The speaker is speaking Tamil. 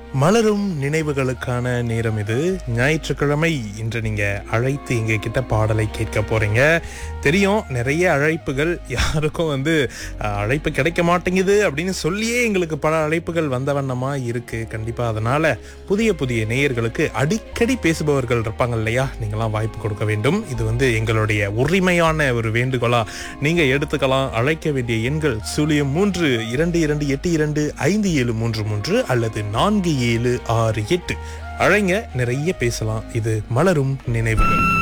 மலரும் நினைவுகளுக்கான நேரம் இது ஞாயிற்றுக்கிழமை இன்று நீங்க அழைத்து எங்க கிட்ட பாடலை கேட்க போறீங்க தெரியும் நிறைய அழைப்புகள் யாருக்கும் வந்து அஹ், அழைப்பு கிடைக்க மாட்டேங்குது அப்படின்னு சொல்லியே எங்களுக்கு பல அழைப்புகள் வந்த வண்ணமா இருக்கு கண்டிப்பா அதனால புதிய புதிய நேயர்களுக்கு அடிக்கடி பேசுபவர்கள் இருப்பாங்க இல்லையா நீங்களாம் வாய்ப்பு கொடுக்க வேண்டும் இது வந்து எங்களுடைய உரிமையான ஒரு வேண்டுகோளா நீங்க எடுத்துக்கலாம் அழைக்க வேண்டிய எண்கள் சுழியம் மூன்று இரண்டு இரண்டு எட்டு இரண்டு ஐந்து ஏழு மூன்று மூன்று அல்லது நான்கு ஏழு ஆறு எட்டு அழைங்க நிறைய பேசலாம் இது மலரும் நினைவுகள்